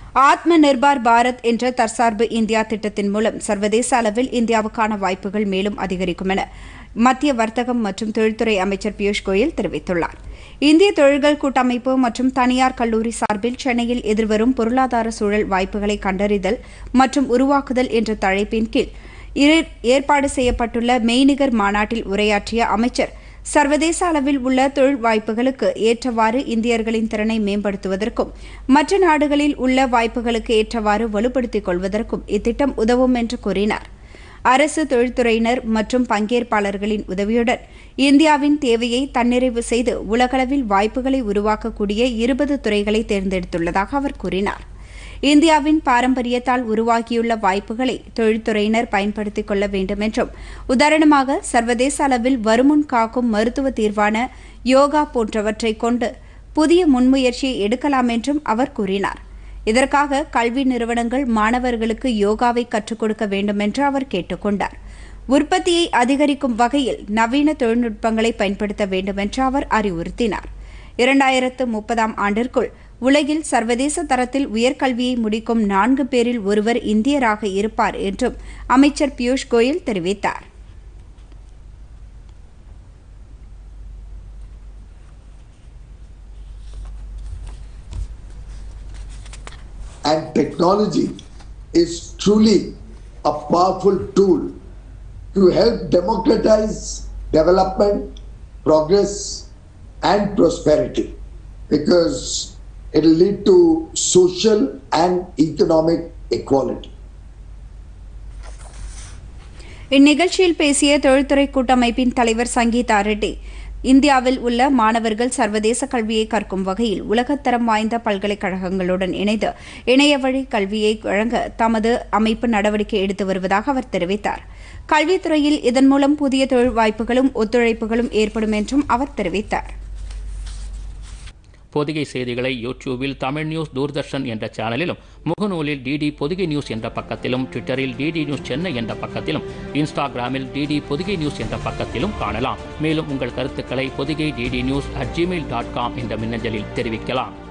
ஆத்ம நிர்பார் பாரத் என்ற தற்சார்பு இந்தியா திட்டத்தின் மூலம் சர்வதேச அளவில் இந்தியாவுக்கான வாய்ப்புகள் மேலும் அதிகரிக்கும் என மத்திய வர்த்தகம் மற்றும் தொழில்துறை அமைச்சர் பியூஷ் கோயல் தெரிவித்துள்ளார் இந்திய தொழில்கள் கூட்டமைப்பு மற்றும் தனியார் கல்லூரி சார்பில் சென்னையில் எதிர்வரும் பொருளாதார சூழல் வாய்ப்புகளை கண்டறிதல் மற்றும் உருவாக்குதல் என்ற தலைப்பின் கீழ் இரு- ஏற்பாடு செய்யப்பட்டுள்ள மெய்நிகர் மாநாட்டில் உரையாற்றிய அமைச்சர் சர்வதேச அளவில் உள்ள தொழில் வாய்ப்புகளுக்கு ஏற்றவாறு இந்தியர்களின் திறனை மேம்படுத்துவதற்கும் மற்ற நாடுகளில் உள்ள வாய்ப்புகளுக்கு ஏற்றவாறு வலுப்படுத்திக் கொள்வதற்கும் இத்திட்டம் உதவும் என்று கூறினார் அரசு தொழில்துறையினர் மற்றும் பங்கேற்பாளர்களின் உதவியுடன் இந்தியாவின் தேவையை தன்னிறைவு செய்து உலகளவில் வாய்ப்புகளை உருவாக்கக்கூடிய இருபது துறைகளை தேர்ந்தெடுத்துள்ளதாக அவர் கூறினார் இந்தியாவின் பாரம்பரியத்தால் உருவாகியுள்ள வாய்ப்புகளை தொழில்துறையினர் பயன்படுத்திக் கொள்ள வேண்டும் என்றும் உதாரணமாக சர்வதேச அளவில் வருமுன் காக்கும் மருத்துவ தீர்வான யோகா போன்றவற்றை கொண்டு புதிய முன்முயற்சியை எடுக்கலாம் என்றும் அவர் கூறினார் இதற்காக கல்வி நிறுவனங்கள் மாணவர்களுக்கு யோகாவை கற்றுக் கொடுக்க வேண்டும் என்று அவர் கேட்டுக்கொண்டார் உற்பத்தியை அதிகரிக்கும் வகையில் நவீன தொழில்நுட்பங்களை பயன்படுத்த வேண்டும் என்று அவர் அறிவுறுத்தினார் இரண்டாயிரத்து முப்பதாம் ஆண்டிற்குள் உலகில் சர்வதேச தரத்தில் உயர்கல்வியை முடிக்கும் நான்கு பேரில் ஒருவர் இந்தியராக இருப்பார் என்றும் அமைச்சர் பியூஷ் கோயல் தெரிவித்தார் and technology is truly a powerful tool to help democratize development, progress, and prosperity because it will lead to social and economic equality. இந்நிகழ்ச்சியில் பேசிய தொழில்துறை கூட்டமைப்பின் தலைவர் சங்கீதா ரெட்டி இந்தியாவில் உள்ள மாணவர்கள் சர்வதேச கல்வியை கற்கும் வகையில் உலகத்தரம் வாய்ந்த பல்கலைக்கழகங்களுடன் இணைந்து இணைய வழி கல்வியை வழங்க தமது அமைப்பு நடவடிக்கை எடுத்து வருவதாக அவர் தெரிவித்தார் கல்வித்துறையில் இதன் மூலம் புதிய தொழில் வாய்ப்புகளும் ஒத்துழைப்புகளும் ஏற்படும் என்றும் அவர் தெரிவித்தார் பொதிகை செய்திகளை யூடியூபில் தமிழ் நியூஸ் தூர்தர்ஷன் என்ற சேனலிலும் முகநூலில் டிடி பொதிகை நியூஸ் என்ற பக்கத்திலும் ட்விட்டரில் டிடி நியூஸ் சென்னை என்ற பக்கத்திலும் இன்ஸ்டாகிராமில் டிடி பொதிகை நியூஸ் என்ற பக்கத்திலும் காணலாம் மேலும் உங்கள் கருத்துக்களை Podhigai DD news at Gmail dot com என்ற மின்னஞ்சலில் தெரிவிக்கலாம்